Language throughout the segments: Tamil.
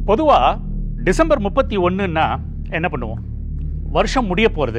பொதுவாக டிசம்பர் முப்பத்தி ஒன்றுன்னா என்ன பண்ணுவோம் வருஷம் முடிய போகிறது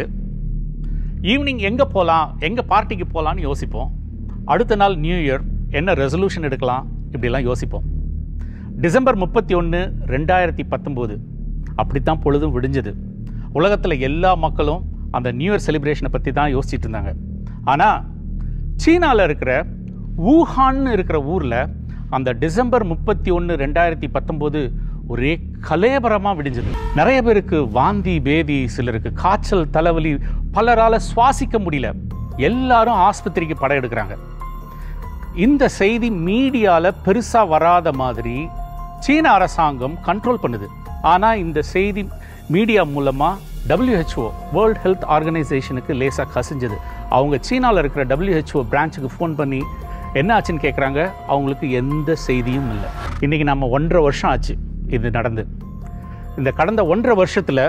ஈவினிங் எங்கே போகலாம் எங்கே பார்ட்டிக்கு போகலான்னு யோசிப்போம் அடுத்த நாள் நியூ இயர் என்ன ரெசல்யூஷன் எடுக்கலாம் இப்படிலாம் யோசிப்போம் டிசம்பர் முப்பத்தி ஒன்று ரெண்டாயிரத்தி பத்தொம்போது அப்படித்தான் பொழுதும் விடிஞ்சது உலகத்தில் எல்லா மக்களும் அந்த நியூ இயர் செலிப்ரேஷனை பற்றி தான் யோசிச்சுட்டு இருந்தாங்க ஆனால் சீனாவில் இருக்கிற வூஹான்னு இருக்கிற ஊரில் அந்த டிசம்பர் முப்பத்தி ஒன்று ரெண்டாயிரத்தி பத்தொம்போது ஒரே கலேபரமாக விடிஞ்சது நிறைய பேருக்கு வாந்தி பேதி சிலருக்கு காய்ச்சல் தலைவலி பலரால் சுவாசிக்க முடியல எல்லாரும் ஆஸ்பத்திரிக்கு படையெடுக்கிறாங்க இந்த செய்தி மீடியாவில் பெருசாக வராத மாதிரி சீன அரசாங்கம் கண்ட்ரோல் பண்ணுது ஆனால் இந்த செய்தி மீடியா மூலமாக WHO வேர்ல்ட் ஹெல்த் ஆர்கனைசேஷனுக்கு லேசாக கசிஞ்சது அவங்க சீனாவில் இருக்கிற WHO பிரான்ச்சுக்கு ஃபோன் பண்ணி என்ன ஆச்சுன்னு கேட்குறாங்க அவங்களுக்கு எந்த செய்தியும் இல்லை இன்றைக்கி நம்ம ஒன்றரை வருஷம் ஆச்சு இது நடந்து இந்த கடந்த ஒன்றரை வருஷத்தில்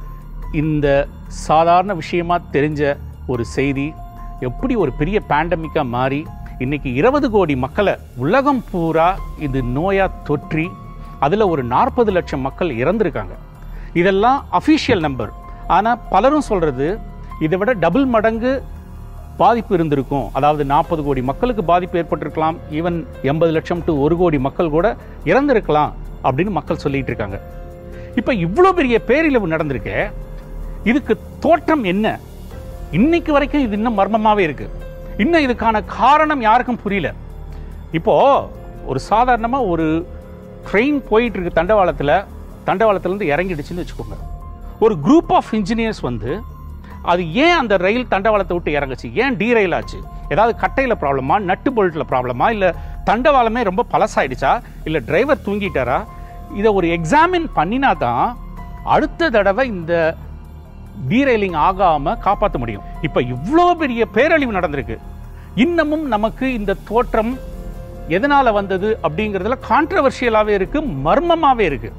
இந்த சாதாரண விஷயமா தெரிஞ்ச ஒரு செய்தி எப்படி ஒரு பெரிய பேண்டமிக்காக மாறி இன்னைக்கு இருபது கோடி மக்களை உலகம் பூரா இது நோயா தொற்றி அதில் ஒரு நாற்பது லட்சம் மக்கள் இறந்திருக்காங்க இதெல்லாம் அஃபிஷியல் நம்பர் ஆனால் பலரும் சொல்கிறது இதை விட டபுள் மடங்கு பாதிப்பு இருந்திருக்கும் அதாவது நாற்பது கோடி மக்களுக்கு பாதிப்பு ஏற்பட்டிருக்கலாம் ஈவன் எண்பது லட்சம் டு ஒரு கோடி மக்கள் கூட இறந்திருக்கலாம் அப்படின்னு மக்கள் சொல்லிட்டு இருக்காங்க இப்போ இவ்வளோ பெரிய பேரிழவு நடந்திருக்கே இதுக்கு தோற்றம் என்ன இன்னைக்கு வரைக்கும் இது இன்னும் மர்மமாவே இருக்கு இன்னும் இதுக்கான காரணம் யாருக்கும் புரியல இப்போ ஒரு சாதாரணமா ஒரு ட்ரெயின் போயிட்டு இருக்கு தண்டவாளத்துல தண்டவாளத்துல இருந்து இறங்கிடுச்சுன்னு வச்சுக்கோங்க ஒரு குரூப் ஆஃப் இன்ஜினியர்ஸ் வந்து அது ஏன் அந்த ரயில் தண்டவாளத்தை விட்டு இறங்குச்சு ஏன் டீரெயில் ஆச்சு ஏதாவது கட்டையில் ப்ராப்ளமா நட்டு போல்ட்டில் ப்ராப்ளமா இல்லை தண்டவாளமே ரொம்ப பழசாயிடுச்சா இல்லை டிரைவர் தூங்கிட்டாரா இதை ஒரு எக்ஸாமின் பண்ணினா தான் அடுத்த தடவை இந்த டீரெயிலிங் ஆகாம காப்பாற்ற முடியும் இப்போ இவ்வளோ பெரிய பேரழிவு நடந்திருக்கு இன்னமும் நமக்கு இந்த தோற்றம் எதனால வந்தது அப்படிங்கிறதுல கான்ட்ரவர்ஷியலாகவே இருக்கு மர்மமாகவே இருக்கு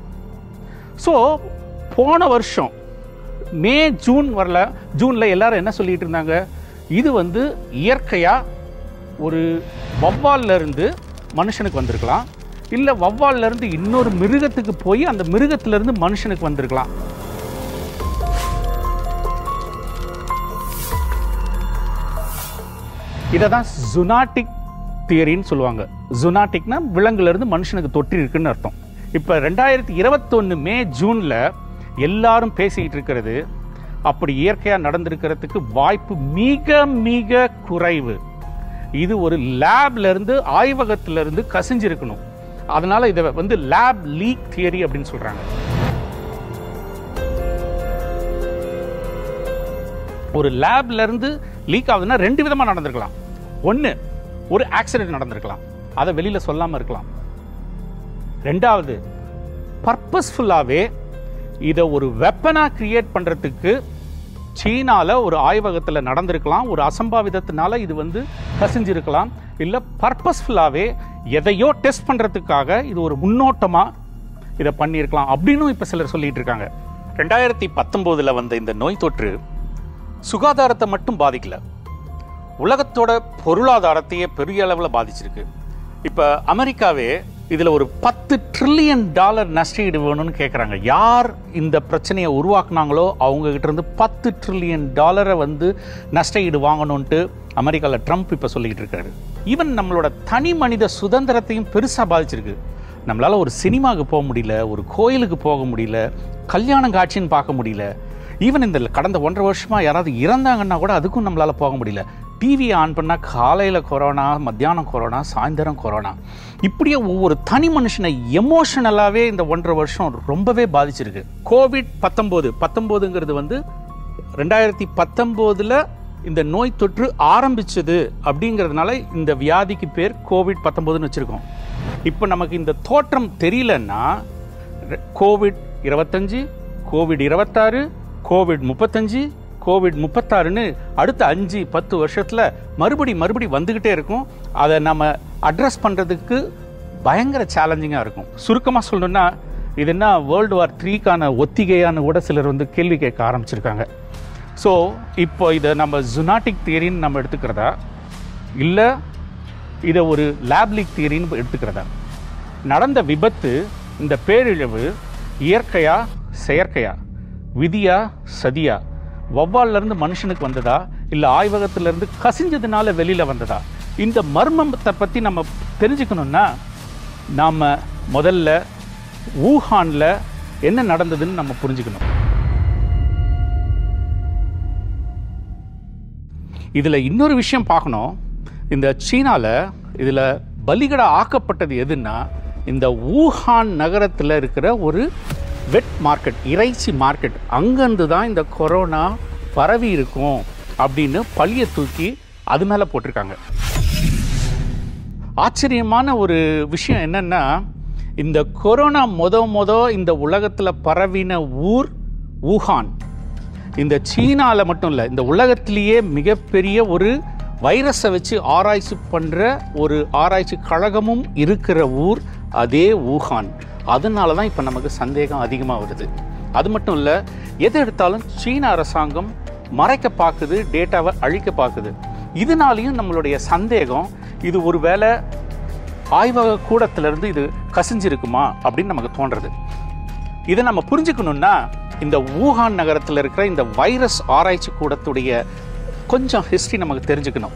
ஸோ போன வருஷம் மே ஜூன் வரல ஜூனில் எல்லாரும் என்ன சொல்லிட்டு இருந்தாங்க இது வந்து இயற்கையாக ஒரு வவ்வால்ல இருந்து மனுஷனுக்கு வந்திருக்கலாம் இல்லை வவ்வால்ல இருந்து இன்னொரு மிருகத்துக்கு போய் அந்த மிருகத்துல இருந்து மனுஷனுக்கு வந்திருக்கலாம் இதை தான் ஜுனாட்டிக் தியரின்னு சொல்லுவாங்க ஜுனாட்டிக்னா விலங்குல இருந்து மனுஷனுக்கு தொற்றி இருக்குன்னு அர்த்தம் இப்போ ரெண்டாயிரத்தி இருபத்தொன்று மே ஜூனில் எல்லாரும் பேசிக்கிட்டு இருக்கிறது அப்படி இயற்கையாக நடந்திருக்கிறதுக்கு வாய்ப்பு மிக மிக குறைவு இது ஒரு லேப்ல இருந்து ஆய்வகத்துல இருந்து கசிஞ்சிருக்கணும் அதனால இதை வந்து லேப் லீக் தியரி அப்படின்னு சொல்றாங்க ஒரு லேப்ல இருந்து லீக் ஆகுதுன்னா ரெண்டு விதமா நடந்திருக்கலாம் ஒன்று ஒரு ஆக்சிடென்ட் நடந்திருக்கலாம் அதை வெளியில சொல்லாம இருக்கலாம் ரெண்டாவது பர்பஸ்ஃபுல்லாகவே இதை ஒரு வெப்பனாக கிரியேட் பண்ணுறதுக்கு சீனால ஒரு ஆய்வகத்தில் நடந்திருக்கலாம் ஒரு அசம்பாவிதத்தினால இது வந்து கசிஞ்சிருக்கலாம் இல்லை பர்பஸ்ஃபுல்லாகவே எதையோ டெஸ்ட் பண்ணுறதுக்காக இது ஒரு முன்னோட்டமாக இதை பண்ணியிருக்கலாம் அப்படின்னு இப்போ சிலர் சொல்லிட்டு இருக்காங்க ரெண்டாயிரத்தி பத்தொம்போதில் வந்த இந்த நோய் தொற்று சுகாதாரத்தை மட்டும் பாதிக்கல உலகத்தோட பொருளாதாரத்தையே பெரிய அளவில் பாதிச்சிருக்கு இப்போ அமெரிக்காவே இதில் ஒரு பத்து ட்ரில்லியன் டாலர் நஷ்டஈடு வேணும்னு கேட்குறாங்க யார் இந்த பிரச்சனையை உருவாக்குனாங்களோ அவங்க கிட்ட இருந்து பத்து ட்ரில்லியன் டாலரை வந்து நஷ்டஈடு வாங்கணும்ன்ட்டு அமெரிக்காவில் ட்ரம்ப் இப்போ சொல்லிட்டு இருக்காரு ஈவன் நம்மளோட தனி மனித சுதந்திரத்தையும் பெருசாக பாதிச்சிருக்கு நம்மளால் ஒரு சினிமாவுக்கு போக முடியல ஒரு கோயிலுக்கு போக முடியல கல்யாணம் காட்சின்னு பார்க்க முடியல ஈவன் இந்த கடந்த ஒன்றரை வருஷமாக யாராவது இறந்தாங்கன்னா கூட அதுக்கும் நம்மளால் போக முடியல டிவியை ஆன் பண்ணால் காலையில் கொரோனா மத்தியானம் கொரோனா சாயந்தரம் கொரோனா இப்படியே ஒவ்வொரு தனி மனுஷனை எமோஷனலாகவே இந்த ஒன்றரை வருஷம் ரொம்பவே பாதிச்சிருக்கு கோவிட் பத்தொம்போது பத்தொம்போதுங்கிறது வந்து ரெண்டாயிரத்தி பத்தொம்போதில் இந்த நோய் தொற்று ஆரம்பிச்சது அப்படிங்கிறதுனால இந்த வியாதிக்கு பேர் கோவிட் பத்தொம்போதுன்னு வச்சுருக்கோம் இப்போ நமக்கு இந்த தோற்றம் தெரியலன்னா கோவிட் இருபத்தஞ்சு கோவிட் இருபத்தாறு கோவிட் முப்பத்தஞ்சு கோவிட் முப்பத்தாறுன்னு அடுத்த அஞ்சு பத்து வருஷத்தில் மறுபடி மறுபடி வந்துக்கிட்டே இருக்கும் அதை நம்ம அட்ரஸ் பண்ணுறதுக்கு பயங்கர சேலஞ்சிங்காக இருக்கும் சுருக்கமாக சொல்லணும்னா இது என்ன வேர்ல்டு வார் த்ரீக்கான ஒத்திகையான்னு கூட சிலர் வந்து கேள்வி கேட்க ஆரம்பிச்சிருக்காங்க ஸோ இப்போ இதை நம்ம ஜுனாட்டிக் தியரின்னு நம்ம எடுத்துக்கிறதா இல்லை இதை ஒரு லேப்லிக் தியரின்னு எடுத்துக்கிறதா நடந்த விபத்து இந்த பேரிழவு இயற்கையா செயற்கையா விதியா சதியா வௌவால்லேருந்து மனுஷனுக்கு வந்ததா இல்லை ஆய்வகத்திலேருந்து கசிஞ்சதுனால வெளியில் வந்ததா இந்த மர்மத்தை பற்றி நம்ம தெரிஞ்சுக்கணுன்னா நாம் முதல்ல ஊஹானில் என்ன நடந்ததுன்னு நம்ம புரிஞ்சுக்கணும் இதில் இன்னொரு விஷயம் பார்க்கணும் இந்த சீனாவில் இதில் பலிகடா ஆக்கப்பட்டது எதுன்னா இந்த ஊஹான் நகரத்தில் இருக்கிற ஒரு வெட் மார்க்கெட் இறைச்சி மார்க்கெட் அங்கேருந்து தான் இந்த கொரோனா பரவி இருக்கும் அப்படின்னு பழியை தூக்கி அது மேலே போட்டிருக்காங்க ஆச்சரியமான ஒரு விஷயம் என்னன்னா இந்த கொரோனா மொத மொத இந்த உலகத்தில் பரவின ஊர் ஊஹான் இந்த சீனாவில் மட்டும் இல்லை இந்த உலகத்திலேயே மிகப்பெரிய ஒரு வைரஸை வச்சு ஆராய்ச்சி பண்ணுற ஒரு ஆராய்ச்சி கழகமும் இருக்கிற ஊர் அதே ஊஹான் அதனால தான் இப்போ நமக்கு சந்தேகம் அதிகமாக வருது அது மட்டும் இல்லை எது எடுத்தாலும் சீன அரசாங்கம் மறைக்க பார்க்குது டேட்டாவை அழிக்க பார்க்குது இதனாலையும் நம்மளுடைய சந்தேகம் இது ஒரு வேளை ஆய்வக கூடத்திலிருந்து இது கசிஞ்சிருக்குமா அப்படின்னு நமக்கு தோன்றது இதை நம்ம புரிஞ்சுக்கணும்னா இந்த ஊகான் நகரத்தில் இருக்கிற இந்த வைரஸ் ஆராய்ச்சி கூடத்துடைய கொஞ்சம் ஹிஸ்ட்ரி நமக்கு தெரிஞ்சுக்கணும்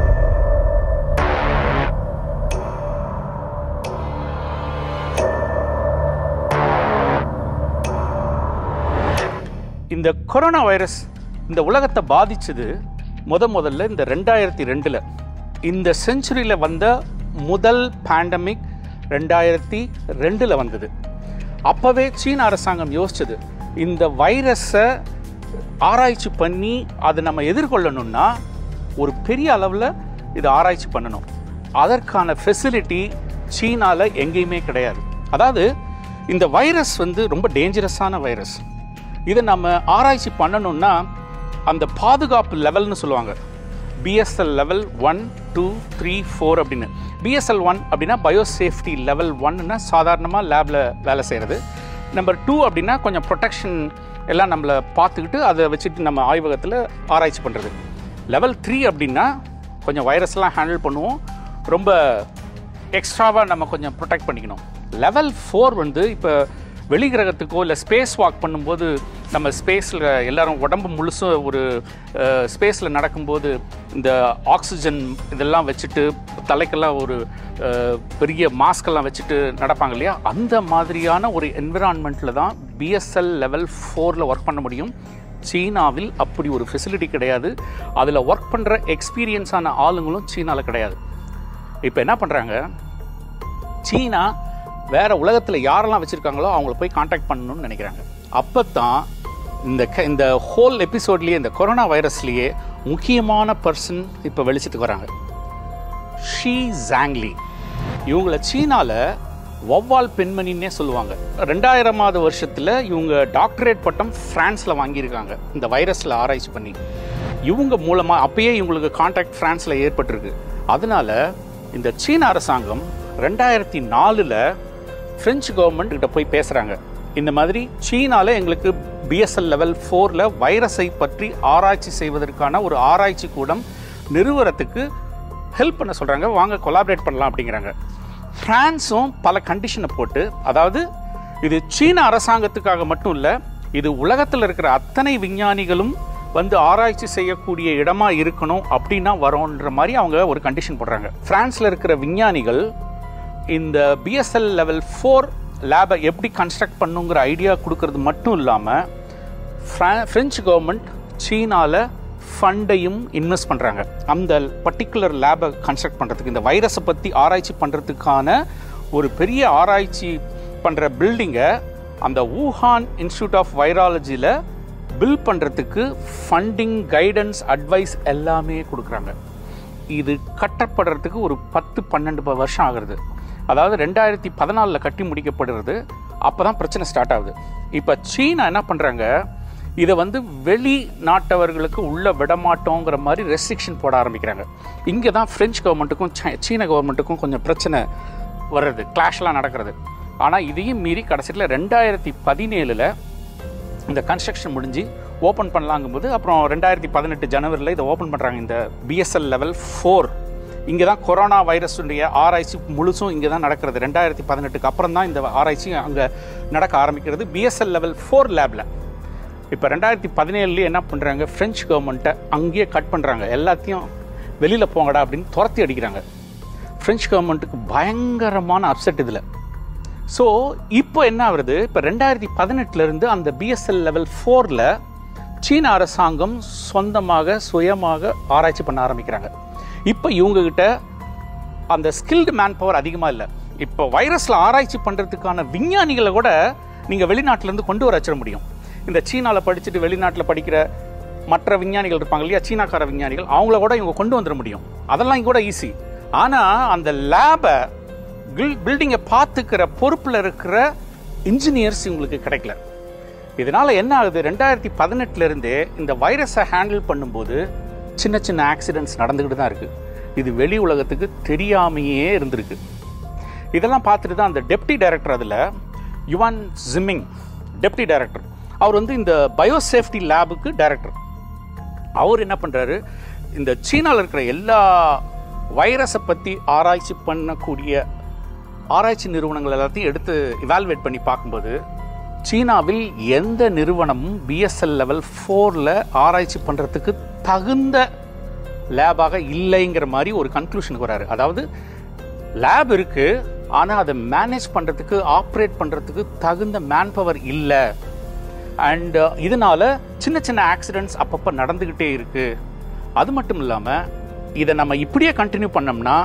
இந்த கொரோனா வைரஸ் இந்த உலகத்தை பாதிச்சது முத முதல்ல இந்த ரெண்டாயிரத்தி ரெண்டில் இந்த செஞ்சுரியில் வந்த முதல் பேண்டமிக் ரெண்டாயிரத்தி ரெண்டில் வந்தது அப்போவே சீன அரசாங்கம் யோசிச்சது இந்த வைரஸை ஆராய்ச்சி பண்ணி அதை நம்ம எதிர்கொள்ளணும்னா ஒரு பெரிய அளவில் இதை ஆராய்ச்சி பண்ணணும் அதற்கான ஃபெசிலிட்டி சீனாவில் எங்கேயுமே கிடையாது அதாவது இந்த வைரஸ் வந்து ரொம்ப டேஞ்சரஸான வைரஸ் இதை நம்ம ஆராய்ச்சி பண்ணணும்னா அந்த பாதுகாப்பு லெவல்னு சொல்லுவாங்க BSL level one two three four அப்படின்னு பிஎஸ்எல் ஒன் அப்படின்னா பயோசேஃப்டி லெவல் ஒன்னுனா சாதாரணமாக லேபில் வேலை செய்கிறது நம்பர் டூ அப்படின்னா கொஞ்சம் ப்ரொடெக்ஷன் எல்லாம் நம்மளை பார்த்துக்கிட்டு அதை வச்சுட்டு நம்ம ஆய்வகத்தில் ஆராய்ச்சி பண்ணுறது லெவல் த்ரீ அப்படின்னா கொஞ்சம் வைரஸ்லாம் ஹேண்டில் பண்ணுவோம் ரொம்ப எக்ஸ்ட்ராவாக நம்ம கொஞ்சம் ப்ரொடெக்ட் பண்ணிக்கணும் லெவல் ஃபோர் வந்து இப்போ வெளிகிரகத்துக்கோ இல்லை ஸ்பேஸ் வாக் பண்ணும்போது நம்ம ஸ்பேஸில் எல்லாரும் உடம்பு முழுசும் ஒரு ஸ்பேஸில் நடக்கும்போது இந்த ஆக்சிஜன் இதெல்லாம் வச்சுட்டு தலைக்கெல்லாம் ஒரு அஹ், பெரிய மாஸ்கெல்லாம் வச்சுட்டு நடப்பாங்க இல்லையா அந்த மாதிரியான ஒரு என்விரான்மெண்ட்டில் தான் பிஎஸ்எல் லெவல் ஃபோரில் ஒர்க் பண்ண முடியும் சீனாவில் அப்படி ஒரு ஃபெசிலிட்டி கிடையாது அதில் ஒர்க் பண்ணுற எக்ஸ்பீரியன்ஸான ஆளுங்களும் சீனாவில் கிடையாது இப்போ என்ன பண்ணுறாங்க சீனா வேற உலகத்தில் யாரெல்லாம் வச்சுருக்காங்களோ அவங்கள போய் காண்டாக்ட் பண்ணணும்னு நினைக்கிறாங்க அப்போ தான் இந்த க- இந்த ஹோல் எபிசோட்லேயே இந்த கொரோனா வைரஸ்லேயே முக்கியமான பர்சன் இப்போ வெளிச்சத்துக்கு வராங்க ஷீ ஜாங்லி இவங்கள சீனாவில் வௌவால் பெண்மணின்னே சொல்லுவாங்க ரெண்டாயிரமாவது வருஷத்தில் இவங்க டாக்டரேட் பட்டம் ஃப்ரான்ஸில் வாங்கியிருக்காங்க இந்த வைரஸில் ஆராய்ச்சி பண்ணி இவங்க மூலமாக அப்பயே இவங்களுக்கு கான்டாக்ட் ஃப்ரான்ஸில் ஏற்பட்டிருக்கு அதனால இந்த சீன அரசாங்கம் ரெண்டாயிரத்தி நாலில் பிரெஞ்சு கவர்மெண்ட் கிட்ட போய் பேசுகிறாங்க இந்த மாதிரி சீனால எங்களுக்கு பிஎஸ்எல் லெவல் ஃபோரில் வைரஸை பற்றி ஆராய்ச்சி செய்வதற்கான ஒரு ஆராய்ச்சி கூடம் நிறுவனத்துக்கு ஹெல்ப் பண்ண சொல்கிறாங்க வாங்க கொலாபரேட் பண்ணலாம் அப்படிங்கிறாங்க ஃப்ரான்ஸும் பல கண்டிஷனை போட்டு அதாவது இது சீன அரசாங்கத்துக்காக மட்டும் இல்லை இது உலகத்தில் இருக்கிற அத்தனை விஞ்ஞானிகளும் வந்து ஆராய்ச்சி செய்யக்கூடிய இடமா இருக்கணும் அப்படின்னா வரோன்ற மாதிரி அவங்க ஒரு கண்டிஷன் போடுறாங்க பிரான்ஸ்ல இருக்கிற விஞ்ஞானிகள் இந்த பிஎஸ்எல் லெவல் ஃபோர் லேபை எப்படி கன்ஸ்ட்ரக்ட் பண்ணுங்கிற ஐடியா கொடுக்கறது மட்டும் இல்லாமல் பிரெஞ்சு கவர்மெண்ட் சீனாவில் ஃபண்டையும் இன்வெஸ்ட் பண்ணுறாங்க அந்த பர்டிகுலர் லேபை கன்ஸ்ட்ரக்ட் பண்ணுறதுக்கு இந்த வைரஸை பற்றி ஆராய்ச்சி பண்ணுறதுக்கான ஒரு பெரிய ஆராய்ச்சி பண்ணுற பில்டிங்கை அந்த ஊஹான் இன்ஸ்டியூட் ஆஃப் வைராலஜியில் பில் பண்ணுறதுக்கு ஃபண்டிங் கைடன்ஸ் அட்வைஸ் எல்லாமே கொடுக்குறாங்க இது கட்டப்படுறதுக்கு ஒரு பத்து பன்னெண்டு ப- வருஷம் ஆகுறது அதாவது ரெண்டாயிரத்தி பதினாலில் கட்டி முடிக்கப்படுறது அப்போ தான் பிரச்சனை ஸ்டார்ட் ஆகுது இப்போ சீனா என்ன பண்ணுறாங்க இதை வந்து வெளி நாட்டவர்களுக்கு உள்ள விடமாட்டோங்கிற மாதிரி ரெஸ்ட்ரிக்ஷன் போட ஆரம்பிக்கிறாங்க இங்கே தான் ஃப்ரெஞ்ச் கவர்மெண்ட்டுக்கும் சை- சீன கவர்மெண்ட்டுக்கும் கொஞ்சம் பிரச்சனை வர்றது கிளாஷ்லாம் நடக்கிறது ஆனால் இதையும் மீறி கடைசியில் ரெண்டாயிரத்தி பதினேழில் இந்த கன்ஸ்ட்ரக்ஷன் முடிஞ்சு ஓப்பன் பண்ணலாங்கும்போது அப்புறம் ரெண்டாயிரத்தி பதினெட்டு ஜனவரியில் இதை ஓப்பன் பண்ணுறாங்க இந்த பிஎஸ்எல் லெவல் ஃபோர் இங்கே தான் கொரோனா வைரஸுடைய ஆராய்ச்சி முழுசும் இங்கே தான் நடக்கிறது ரெண்டாயிரத்தி பதினெட்டுக்கு அப்புறம் தான் இந்த ஆராய்ச்சி அங்கே நடக்க ஆரம்பிக்கிறது பிஎஸ்எல் லெவல் ஃபோர் லேபில் இப்போ ரெண்டாயிரத்தி பதினேழுலேயே என்ன பண்ணுறாங்க ஃப்ரெஞ்ச் கவர்மெண்ட்டை அங்கேயே கட் பண்ணுறாங்க எல்லாத்தையும் வெளியில் போங்கடா அப்படின்னு துரத்தி அடிக்கிறாங்க ஃப்ரெஞ்ச் கவர்மெண்ட்டுக்கு பயங்கரமான அப்செட் இதில் ஸோ இப்போ என்ன ஆகுறது இப்போ ரெண்டாயிரத்தி பதினெட்டுலேருந்து அந்த பிஎஸ்எல் லெவல் ஃபோரில் சீன அரசாங்கம் சொந்தமாக சுயமாக ஆராய்ச்சி பண்ண ஆரம்பிக்கிறாங்க இப்போ இவங்ககிட்ட அந்த ஸ்கில்டு மேன் பவர் அதிகமாக இல்லை இப்போ வைரஸில் ஆராய்ச்சி பண்ணுறதுக்கான விஞ்ஞானிகளை கூட நீங்கள் வெளிநாட்டிலேருந்து கொண்டு வர வச்சிட முடியும் இந்த சீனாவில் படிச்சுட்டு வெளிநாட்டில் படிக்கிற மற்ற விஞ்ஞானிகள் இருப்பாங்க இல்லையா சீனாக்கார விஞ்ஞானிகள் அவங்கள கூட இவங்க கொண்டு வந்துட முடியும் அதெல்லாம் கூட ஈஸி ஆனால் அந்த லேபை பில்டிங்கை பார்த்துக்கிற பொறுப்பில் இருக்கிற இன்ஜினியர்ஸ் இவங்களுக்கு கிடைக்கல இதனால என்ன ஆகுது ரெண்டாயிரத்தி பதினெட்டுல இருந்தே இந்த வைரஸை ஹேண்டில் பண்ணும்போது சின்ன சின்ன ஆக்சிடென்ட்ஸ் நடந்துக்கிட்டு தான் இருக்கு இது வெளி உலகத்துக்கு தெரியாமையே இருந்திருக்கு இதெல்லாம் பார்த்துட்டு தான் அந்த டெப்டி டைரக்டர் அதில் யுவான் ஜிம்மிங் டெப்டி டைரக்டர் அவர் வந்து இந்த பயோசேஃப்டி லேபுக்கு டைரக்டர் அவர் என்ன பண்ணுறாரு இந்த சீனாவில் இருக்கிற எல்லா வைரஸை பற்றி ஆராய்ச்சி பண்ணக்கூடிய ஆராய்ச்சி நிறுவனங்கள் எல்லாத்தையும் எடுத்து இவால்வேட் பண்ணி பார்க்கும்போது சீனாவில் எந்த நிறுவனமும் பிஎஸ்எல் லெவல் ஃபோரில் ஆராய்ச்சி பண்ணுறதுக்கு தகுந்த லேபாக இல்லைங்கிற மாதிரி ஒரு கன்க்ளூஷனுக்கு வராரு அதாவது லேப் இருக்கு ஆனால் அதை மேனேஜ் பண்ணுறதுக்கு ஆப்ரேட் பண்ணுறதுக்கு தகுந்த மேன் பவர் இல்லை அண்ட் இதனால சின்ன சின்ன ஆக்சிடென்ட்ஸ் அப்பப்போ நடந்துக்கிட்டே இருக்கு அது மட்டும் இல்லாமல் இதை நம்ம இப்படியே கண்டினியூ பண்ணோம்னா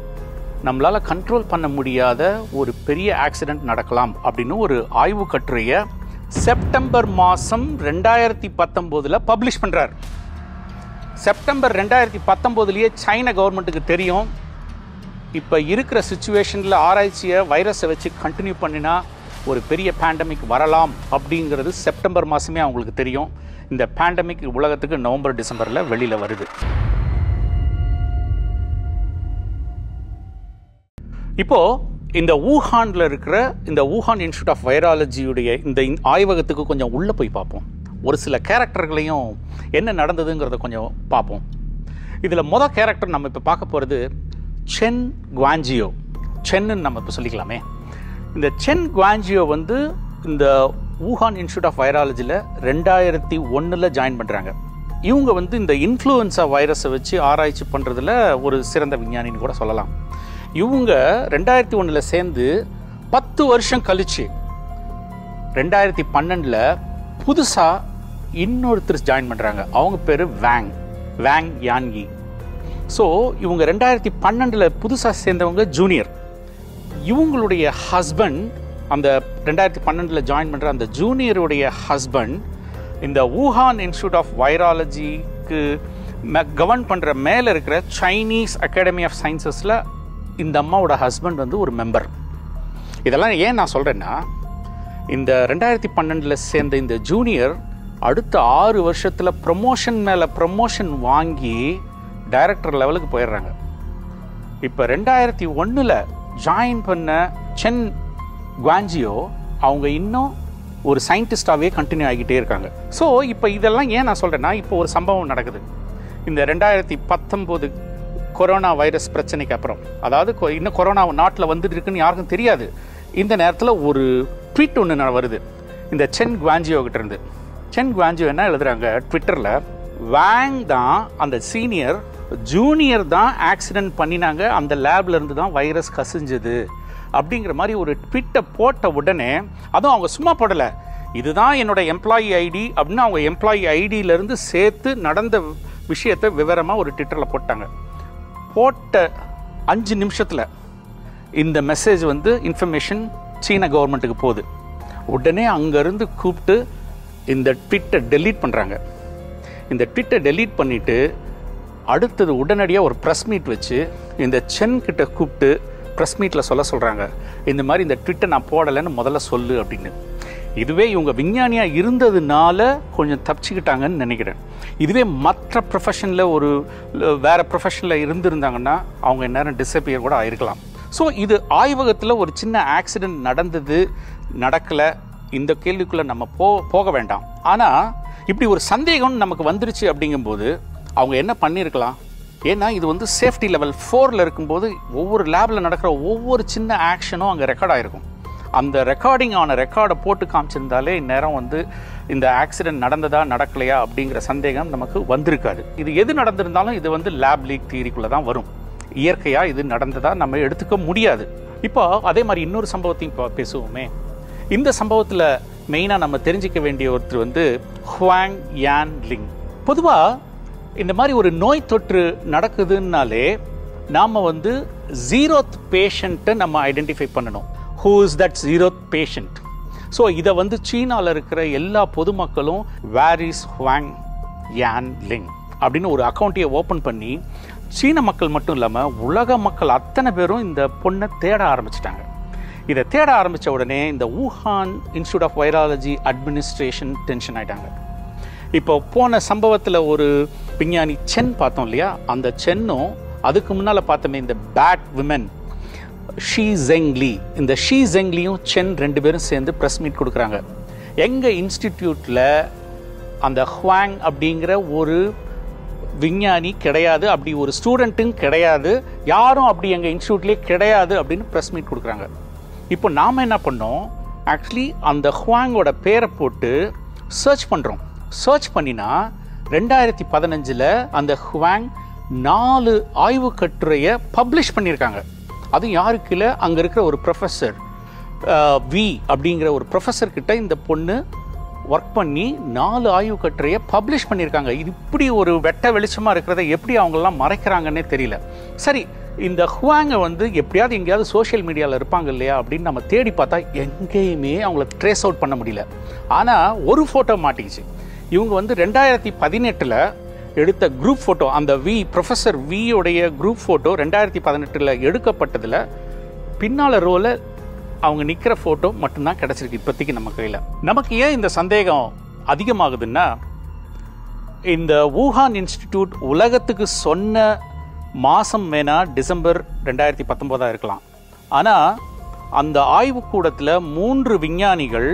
நம்மளால கண்ட்ரோல் பண்ண முடியாத ஒரு பெரிய ஆக்சிடென்ட் நடக்கலாம் அப்படின்னு ஒரு ஆய்வு கட்டுரையை செப்டம்பர் மாதம் ரெண்டாயிரத்தி பத்தொம்போதில் பப்ளிஷ் பண்ணுறார் செப்டம்பர் ரெண்டாயிரத்தி பத்தொம்போதுலேயே சைனா கவர்மெண்ட்டுக்கு தெரியும் இப்போ இருக்கிற சுச்சுவேஷனில் ஆராய்ச்சியை வைரஸை வச்சு கண்டினியூ பண்ணினா ஒரு பெரிய பேண்டமிக் வரலாம் அப்படிங்கிறது செப்டம்பர் மாதமே அவங்களுக்கு தெரியும் இந்த பேண்டமிக் உலகத்துக்கு நவம்பர் டிசம்பரில் வெளியில் வருது இப்போ இந்த ஊஹான்ல இருக்கிற இந்த ஊஹான் இன்ஸ்டியூட் ஆஃப் வைராலஜியுடைய இந்த இன்- ஆய்வகத்துக்கு கொஞ்சம் உள்ளே போய் பார்ப்போம் ஒரு சில கேரக்டர்களையும் என்ன நடந்ததுங்கிறத கொஞ்சம் பார்ப்போம் இதில் மொத கேரக்டர் நம்ம இப்போ பார்க்க போகிறது சென் குவாஞ்சியோ சென்னு நம்ம இப்போ சொல்லிக்கலாமே இந்த சென் குவாஞ்சியோ வந்து இந்த ஊஹான் இன்ஸ்டியூட் ஆஃப் வைராலஜியில் ரெண்டாயிரத்தி ஒன்றில் ஜாயின் பண்ணுறாங்க இவங்க வந்து இந்த இன்ஃப்ளூயன்ஸா வைரஸை வச்சு ஆராய்ச்சி பண்ணுறதுல ஒரு சிறந்த விஞ்ஞானின்னு கூட சொல்லலாம் இவங்க ரெண்டாயிரத்தி ஒன்றில் சேர்ந்து பத்து வருஷம் கழிச்சு ரெண்டாயிரத்தி பன்னெண்டில் புதுசாக இன்னொருத்தர் ஜாயின் பண்ணுறாங்க அவங்க பேர் வேங் வேங் யான்கி ஸோ இவங்க ரெண்டாயிரத்தி பன்னெண்டில் புதுசாக சேர்ந்தவங்க ஜூனியர் இவங்களுடைய ஹஸ்பண்ட் அந்த ரெண்டாயிரத்தி பன்னெண்டில் ஜாயின் பண்ணுற அந்த ஜூனியருடைய ஹஸ்பண்ட் இந்த ஊஹான் இன்ஸ்டியூட் ஆஃப் வைராலஜிக்கு கவர்ன் பண்ணுற மேலே இருக்கிற சைனீஸ் அகாடமி ஆஃப் சயின்சஸில் இந்த அம்மாவோட ஹஸ்பண்ட் வந்து ஒரு மெம்பர் இதெல்லாம் ஏன் நான் சொல்கிறேன்னா இந்த ரெண்டாயிரத்தி பன்னெண்டில் சேர்ந்த இந்த ஜூனியர் அடுத்த ஆறு வருஷத்தில் ப்ரமோஷன் மேலே ப்ரமோஷன் வாங்கி டைரக்டர் லெவலுக்கு போயிடுறாங்க இப்போ ரெண்டாயிரத்தி ஒன்றில் ஜாயின் பண்ண சென் குவாஞ்சியோ அவங்க இன்னும் ஒரு சயின்டிஸ்டாகவே கண்டினியூ ஆகிட்டே இருக்காங்க ஸோ இப்போ இதெல்லாம் ஏன் நான் சொல்கிறேன்னா இப்போ ஒரு சம்பவம் நடக்குது இந்த ரெண்டாயிரத்தி பத்தொம்போது கொரோனா வைரஸ் பிரச்சனைக்கு அப்புறம் அதாவது கொ- இன்னும் கொரோனா நாட்டில் வந்துட்டு இருக்குன்னு யாருக்கும் தெரியாது இந்த நேரத்தில் ஒரு ட்வீட் ஒன்று வருது இந்த சென் குவாஞ்சியோ கிட்ட இருந்து சென் குவாஞ்சியோ என்ன எழுதுறாங்க ட்விட்டரில் வேங் தான் அந்த சீனியர் ஜூனியர் தான் ஆக்சிடென்ட் பண்ணினாங்க அந்த லேப்ல இருந்து தான் வைரஸ் கசிஞ்சது அப்படிங்கிற மாதிரி ஒரு ட்விட்டை போட்ட உடனே அதுவும் அவங்க சும்மா போடலை இதுதான் என்னோட எம்ப்ளாயி ஐடி அப்படின்னு அவங்க எம்ப்ளாயி ஐடியிலேருந்து சேர்த்து நடந்த விஷயத்தை விவரமாக ஒரு ட்விட்டரில் போட்டாங்க போட்ட அஞ்சு நிமிஷத்தில் இந்த மெசேஜ் வந்து இன்ஃபர்மேஷன் சீன கவர்மெண்ட்டுக்கு போகுது உடனே அங்கேருந்து கூப்பிட்டு இந்த ட்விட்டை டெலீட் பண்ணுறாங்க இந்த ட்விட்டை டெலீட் பண்ணிவிட்டு அடுத்தது உடனடியாக ஒரு ப்ரெஸ் மீட் வச்சு இந்த சென் கிட்ட கூப்பிட்டு ப்ரெஸ் மீட்டில் சொல்ல சொல்கிறாங்க இந்த மாதிரி இந்த ட்விட்டை நான் போடலைன்னு முதல்ல சொல்லு அப்படின்னு இதுவே இவங்க விஞ்ஞானியாக இருந்ததுனால கொஞ்சம் தப்பிச்சுக்கிட்டாங்கன்னு நினைக்கிறேன் இதுவே மற்ற ப்ரொஃபஷனில் ஒரு ல- வேற ப்ரொஃபஷனில் இருந்திருந்தாங்கன்னா அவங்க நேரம் டிசப்பியர் கூட ஆயிருக்கலாம் ஸோ இது ஆய்வகத்தில் ஒரு சின்ன ஆக்சிடென்ட் நடந்தது நடக்கலை இந்த கேள்விக்குள்ளே நம்ம போ போக வேண்டாம் ஆனால் இப்படி ஒரு சந்தேகம் நமக்கு வந்துருச்சு அப்படிங்கும்போது அவங்க என்ன பண்ணியிருக்கலாம் ஏன்னா இது வந்து சேஃப்டி லெவல் ஃபோரில் இருக்கும்போது ஒவ்வொரு லேபில் நடக்கிற ஒவ்வொரு சின்ன ஆக்ஷனும் அங்கே ரெக்கார்ட் ஆகிருக்கும் அந்த ரெக்கார்டிங் ஆன ரெக்கார்டை போட்டு காமிச்சிருந்தாலே இந்நேரம் வந்து இந்த ஆக்சிடென்ட் நடந்ததா நடக்கலையா அப்படிங்கிற சந்தேகம் நமக்கு வந்திருக்காது இது எது நடந்திருந்தாலும் இது வந்து லேப் லீக் தியரிக்குள்ளே தான் வரும் இயற்கையாக இது நடந்ததா நம்ம எடுத்துக்க முடியாது இப்போ அதே மாதிரி இன்னொரு சம்பவத்தையும் இப்போ பேசுவோமே இந்த சம்பவத்தில் மெயினாக நம்ம தெரிஞ்சிக்க வேண்டிய ஒருத்தர் வந்து ஹுவாங் யான் லிங் பொதுவாக இந்த மாதிரி ஒரு நோய் தொற்று நடக்குதுன்னாலே நாம் வந்து ஜீரோத் பேஷண்ட்டை நம்ம ஐடென்டிஃபை பண்ணணும் who is that zeroth patient so இதை வந்து சீனாவில் இருக்கிற எல்லா பொதுமக்களும் where is Huang Yan Ling அப்படின்னு ஒரு அக்கௌண்ட்டையை ஓப்பன் பண்ணி சீன மக்கள் மட்டும் இல்லாமல் உலக மக்கள் அத்தனை பேரும் இந்த பொண்ணை தேட ஆரம்பிச்சிட்டாங்க இதை தேட ஆரம்பித்த உடனே இந்த Wuhan institute of virology administration tension ஆயிட்டாங்க இப்போ போன சம்பவத்தில் ஒரு விஞ்ஞானி சென் பார்த்தோம் இல்லையா அந்த சென்னும் அதுக்கு முன்னால் பார்த்தோமே இந்த பேட் விமன் ஷீ ஜெங்லி இந்த ஷீ ஜெங்லியும் சென் ரெண்டு பேரும் சேர்ந்து ப்ரெஸ் மீட் கொடுக்குறாங்க எங்கள் இன்ஸ்டிடியூட்டில் அந்த ஹுவாங் அப்படிங்கிற ஒரு விஞ்ஞானி கிடையாது அப்படி ஒரு ஸ்டூடெண்ட்டும் கிடையாது யாரும் அப்படி எங்கள் இன்ஸ்டியூட்லேயே கிடையாது அப்படின்னு ப்ரெஸ் மீட் கொடுக்குறாங்க இப்போ நாம் என்ன பண்ணோம் ஆக்சுவலி அந்த ஹுவாங்கோட பேரை போட்டு சர்ச் பண்ணுறோம் சர்ச் பண்ணினா ரெண்டாயிரத்தி பதினஞ்சில் அந்த ஹுவாங் நாலு ஆய்வு கட்டுரையை பப்ளிஷ் பண்ணியிருக்காங்க அதுவும் யாருக்கு இல்லை அங்கே இருக்கிற ஒரு ப்ரொஃபஸர் வி அப்படிங்கிற ஒரு ப்ரொஃபஸர் கிட்ட இந்த பொண்ணு ஒர்க் பண்ணி நாலு ஆய்வு கட்டுரையை பப்ளிஷ் பண்ணியிருக்காங்க இது இப்படி ஒரு வெட்ட வெளிச்சமாக இருக்கிறத எப்படி அவங்கெல்லாம் மறைக்கிறாங்கன்னே தெரியல சரி இந்த ஹுவாங்கை வந்து எப்படியாவது எங்கேயாவது சோஷியல் மீடியாவில் இருப்பாங்க இல்லையா அப்படின்னு நம்ம தேடி பார்த்தா எங்கேயுமே அவங்கள ட்ரேஸ் அவுட் பண்ண முடியல ஆனால் ஒரு ஃபோட்டோ மாட்டிக்கிச்சு இவங்க வந்து ரெண்டாயிரத்தி பதினெட்டில் எடுத்த குரூப் ஃபோட்டோ அந்த வி ப்ரொஃபஸர் வியோடைய குரூப் ஃபோட்டோ ரெண்டாயிரத்தி பதினெட்டில் எடுக்கப்பட்டதில் பின்னால் ரோல அவங்க நிற்கிற ஃபோட்டோ மட்டும்தான் கிடச்சிருக்கு இப்போதைக்கு நம்ம கையில் நமக்கு ஏன் இந்த சந்தேகம் அதிகமாகுதுன்னா இந்த வூஹான் இன்ஸ்டிடியூட் உலகத்துக்கு சொன்ன மாதம் வேணா டிசம்பர் ரெண்டாயிரத்தி பத்தொம்போதாக இருக்கலாம் ஆனால் அந்த ஆய்வுக்கூடத்தில் மூன்று விஞ்ஞானிகள்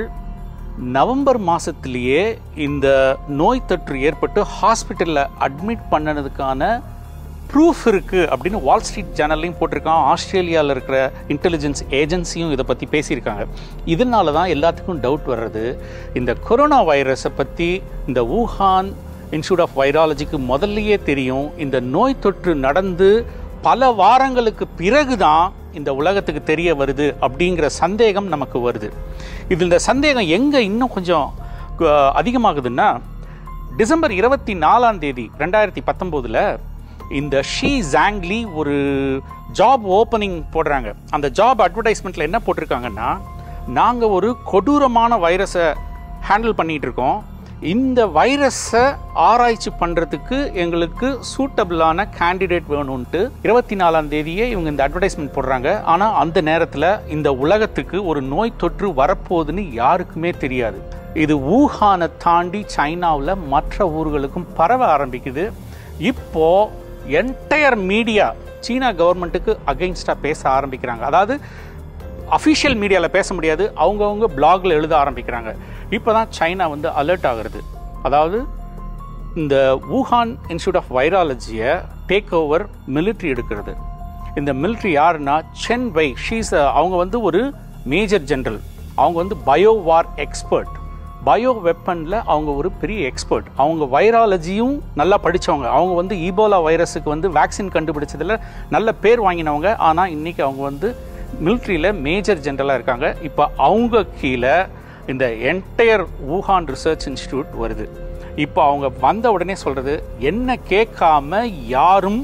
நவம்பர் மாதத்துலேயே இந்த நோய் தொற்று ஏற்பட்டு ஹாஸ்பிட்டலில் அட்மிட் பண்ணதுக்கான ப்ரூஃப் இருக்குது அப்படின்னு வால் ஸ்ட்ரீட் ஜேர்னல்லையும் போட்டிருக்கான் ஆஸ்திரேலியாவில் இருக்கிற இன்டெலிஜென்ஸ் ஏஜென்சியும் இதை பற்றி பேசியிருக்காங்க இதனால தான் எல்லாத்துக்கும் டவுட் வர்றது இந்த கொரோனா வைரஸை பற்றி இந்த வூஹான் இன்ஸ்டியூட் ஆஃப் வைராலஜிக்கு முதல்லையே தெரியும் இந்த நோய் தொற்று நடந்து பல வாரங்களுக்கு பிறகு தான் இந்த உலகத்துக்கு தெரிய வருது அப்படிங்கிற சந்தேகம் நமக்கு வருது இது இந்த சந்தேகம் எங்கே இன்னும் கொஞ்சம் அஹ், அதிகமாகுதுன்னா டிசம்பர் இருபத்தி நாலாம் தேதி ரெண்டாயிரத்தி பத்தொம்போதில் இந்த ஷீ ஜாங்லி ஒரு ஜாப் ஓப்பனிங் போடுறாங்க அந்த ஜாப் அட்வர்டைஸ்மெண்ட்டில் என்ன போட்டிருக்காங்கன்னா நாங்கள் ஒரு கொடூரமான வைரஸை ஹேண்டில் பண்ணிகிட்டு இருக்கோம் இந்த வைரஸை ஆராய்ச்சி பண்ணுறதுக்கு எங்களுக்கு சூட்டபிளான கேண்டிடேட் வேணும்ன்ட்டு இருபத்தி நாலாம் தேதியே இவங்க இந்த அட்வர்டைஸ்மெண்ட் போடுறாங்க ஆனால் அந்த நேரத்தில் இந்த உலகத்துக்கு ஒரு நோய் தொற்று வரப்போகுதுன்னு யாருக்குமே தெரியாது இது வூஹானை தாண்டி சைனாவில் மற்ற ஊர்களுக்கும் பரவ ஆரம்பிக்குது இப்போ என்டையர் மீடியா சீனா கவர்மெண்ட்டுக்கு அகைன்ஸ்டாக பேச ஆரம்பிக்கிறாங்க அதாவது அஃபிஷியல் மீடியாவில் பேச முடியாது அவங்கவுங்க பிளாகில் எழுத ஆரம்பிக்கிறாங்க இப்போ தான் சைனா வந்து அலர்ட் ஆகுறது அதாவது இந்த வூஹான் இன்ஸ்டியூட் ஆஃப் வைராலஜியை டேக் ஓவர் மிலிட்ரி எடுக்கிறது இந்த மிலிட்ரி யாருன்னா சென் வை ஷீஸ் அவங்க வந்து ஒரு மேஜர் ஜெனரல் அவங்க வந்து பயோ வார் எக்ஸ்பர்ட் பயோ வெப்பனில் அவங்க ஒரு பெரிய எக்ஸ்பர்ட் அவங்க வைராலஜியும் நல்லா படித்தவங்க அவங்க வந்து ஈபோலா வைரஸுக்கு வந்து வேக்சின் கண்டுபிடிச்சதில் நல்ல பேர் வாங்கினவங்க ஆனால் இன்னைக்கு அவங்க வந்து மிலிட்ரியில் மேஜர் ஜெனரலாக இருக்காங்க இப்போ அவங்க கீழே இந்த என்டையர் வூஹான் ரிசர்ச் இன்ஸ்டிடியூட் வருது இப்போ அவங்க வந்த உடனே சொல்கிறது என்ன கேட்காம யாரும்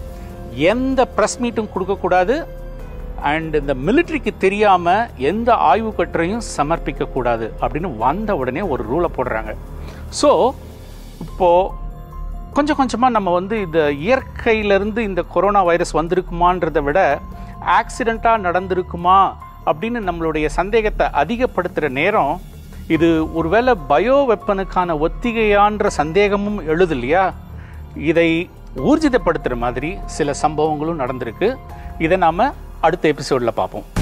எந்த ப்ரெஸ் மீட்டும் கொடுக்கக்கூடாது அண்ட் இந்த மிலிட்ரிக்கு தெரியாமல் எந்த ஆய்வு கட்டுரையும் சமர்ப்பிக்கக்கூடாது அப்படின்னு வந்த உடனே ஒரு ரூலை போடுறாங்க ஸோ இப்போது கொஞ்சம் கொஞ்சமாக நம்ம வந்து இந்த இயற்கையிலேருந்து இந்த கொரோனா வைரஸ் வந்திருக்குமான்றதை விட ஆக்சிடெண்ட்டாக நடந்திருக்குமா அப்படின்னு நம்மளுடைய சந்தேகத்தை அதிகப்படுத்துகிற நேரம் இது ஒருவேளை பயோ வெப்பனுக்கான ஒத்திகையான்ற சந்தேகமும் எழுது இல்லையா இதை ஊர்ஜிதப்படுத்துகிற மாதிரி சில சம்பவங்களும் நடந்திருக்கு இதை நாம் அடுத்த எபிசோடில் பார்ப்போம்